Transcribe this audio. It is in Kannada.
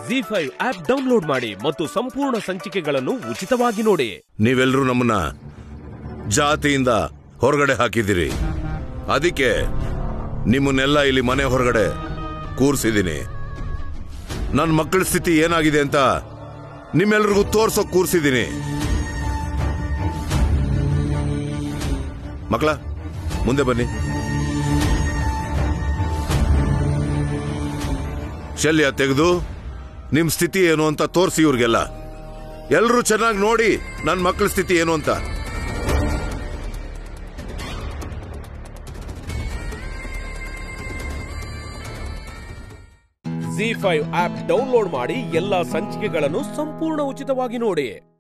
ಜಿ ಫೈವ್ ಆಪ್ ಡೌನ್ಲೋಡ್ ಮಾಡಿ ಮತ್ತು ಸಂಪೂರ್ಣ ಸಂಚಿಕೆಗಳನ್ನು ಉಚಿತವಾಗಿ ನೋಡಿ ನೀವೆಲ್ಲರೂ ನಮ್ಮನ್ನ ಜಾತಿಯಿಂದ ಹೊರಗಡೆ ಹಾಕಿದಿರಿ ಅದಕ್ಕೆ ನಿಮ್ಮನ್ನೆಲ್ಲ ಇಲ್ಲಿ ಮನೆ ಹೊರಗಡೆ ಕೂರ್ಸಿದ್ದೀನಿ ನನ್ನ ಮಕ್ಕಳ ಸ್ಥಿತಿ ಏನಾಗಿದೆ ಅಂತ ನಿಮ್ಮೆಲ್ರಿಗೂ ತೋರ್ಸೋಕ್ ಕೂರ್ಸಿದ್ದೀನಿ ಮಕ್ಕಳ ಮುಂದೆ ಬನ್ನಿ ಶಲ್ಯ ತೆಗೆದು ನಿಮ್ ಸ್ಥಿತಿ ಏನು ಅಂತ ತೋರಿಸಿ ಇವ್ರಿಗೆಲ್ಲ ಎಲ್ಲರೂ ಚೆನ್ನಾಗಿ ನೋಡಿ ನನ್ನ ಮಕ್ಕಳ ಸ್ಥಿತಿ ಏನು ಅಂತ ಜಿ ಫೈವ್ ಆಪ್ ಡೌನ್ಲೋಡ್ ಮಾಡಿ ಎಲ್ಲಾ ಸಂಚಿಕೆಗಳನ್ನು ಸಂಪೂರ್ಣ ಉಚಿತವಾಗಿ ನೋಡಿ